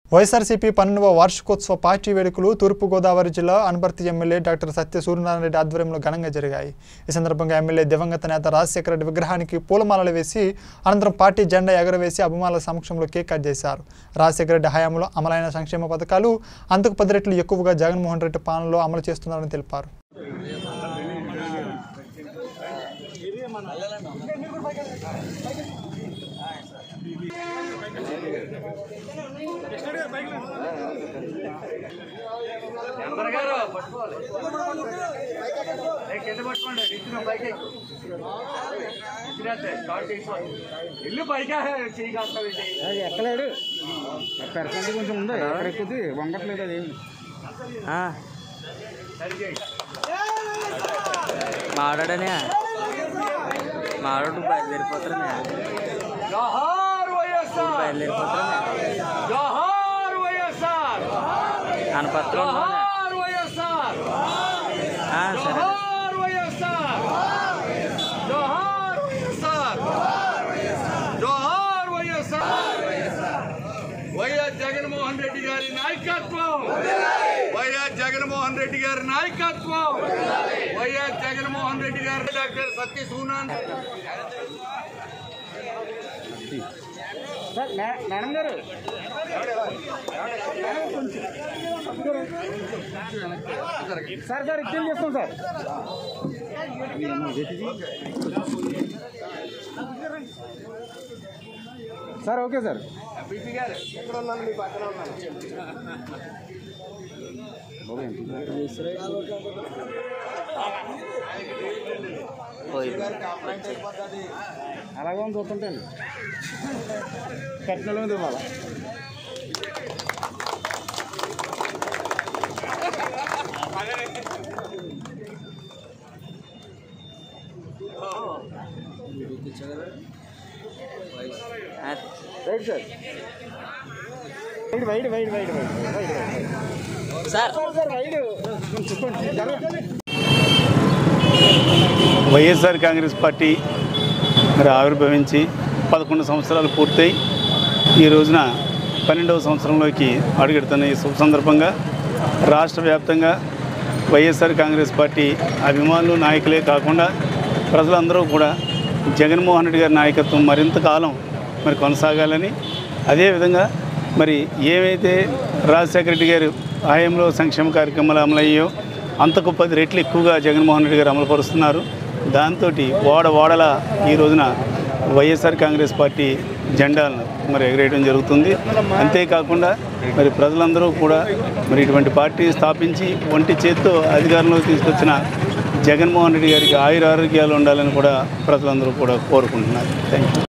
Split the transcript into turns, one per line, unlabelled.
వైఎస్ఆర్సీపీ పన్నెండవ వార్షికోత్సవ పార్టీ వేడుకలు తూర్పుగోదావరి జిల్లా అనపర్తి ఎమ్మెల్యే డాక్టర్ సత్య సూర్యనారాయణ రెడ్డి ఆధ్వర్యంలో ఘనంగా జరిగాయి ఈ సందర్భంగా ఎమ్మెల్యే దివంగత నేత రాజశేఖర రెడ్డి విగ్రహానికి పూలమాలలు వేసి అనంతరం పార్టీ జెండా ఎగరవేసి అభిమానుల సమక్షంలో కేక్ కట్ చేశారు రాజశేఖర రెడ్డి హయాంలో అమలైన సంక్షేమ పథకాలు అంతకు పది రెట్లు ఎక్కువగా జగన్మోహన్ రెడ్డి పాలనలో అమలు చేస్తున్నారని తెలిపారు
నెంబర్ గారు పట్టుకోవాలి ఏ, కింద పట్టుకోండి నిచ్చిన పైకి నిచ్చినట్టే స్టార్ట్ చేసుకోవాలి ఇల్లు పైకి చేయి కాస్తావు
అది ఎక్కలేడు పెరకండి కొంచెం ఉంది ఎక్కడ ఎక్కుద్ది వంగట్లేదు అది
సరి చేయి
మాట్లాడనే మాట్లాడు బయలుదేరిపోతారనే
జోహార్ వైఎస్ఆర్
బయలుదేరిపోతారనే
జోహార్ వైఎస్ఆర్
అనపత్రం
జోహార్ వైఎస్ఆర్
సరే
జోహార్ వైఎస్ఆర్ జోహార్ వైఎస్ఆర్ జోహార్ వైఎస్ఆర్ వైఎస్ జగన్మోహన్ రెడ్డి గారి నాయకత్వం వైఎస్ జగన్మోహన్ రెడ్డి గారి నాయకత్వం వైఎస్ జగన్మోహన్ రెడ్డి గారి డాక్టర్ సత్య సూనాన్
సార్ మే- మేడం గారు సార్ సార్ ఎక్స్చేంజ్ చేస్తాం సార్ సార్ ఓకే సార్
పోయి
అలాగే ఉంది చూస్తుంటాను కట్టిన మీద ఇవ్వాలి right sir wide wide wide wide wide wide
sir
sir wide చెప్పండి జరగండి
వైఎస్ఆర్ కాంగ్రెస్ పార్టీ మరి ఆవిర్భవించి పదకొండు సంవత్సరాలు పూర్తయి ఈ రోజున పన్నెండవ సంవత్సరంలోకి అడుగెడుతున్న ఈ శుభ సందర్భంగా రాష్ట్ర వ్యాప్తంగా వైఎస్ఆర్ కాంగ్రెస్ పార్టీ అభిమానులు నాయకులే కాకుండా ప్రజలందరూ కూడా జగన్మోహన్ రెడ్డి గారి నాయకత్వం మరింత కాలం మరి కొనసాగాలని అదేవిధంగా మరి ఏవైతే రాజశేఖర రెడ్డి గారు హయాంలో సంక్షేమ కార్యక్రమాలు అమలయ్యాయో అంతకు పది రెట్లు ఎక్కువగా జగన్మోహన్ రెడ్డి గారు అమలుపరుస్తున్నారు దాంతో ఓడ ఓడల ఈ రోజున వైఎస్ఆర్ కాంగ్రెస్ పార్టీ జెండాలను మరి ఎగరేయడం జరుగుతుంది అంతేకాకుండా మరి ప్రజలందరూ కూడా మరి ఇటువంటి పార్టీ స్థాపించి ఒంటి చేత్తో అధికారంలోకి తీసుకొచ్చిన జగన్మోహన్ రెడ్డి గారికి ఆయుర ఆరోగ్యాలు ఉండాలని కూడా ప్రజలందరూ కూడా కోరుకుంటున్నారు థ్యాంక్ యూ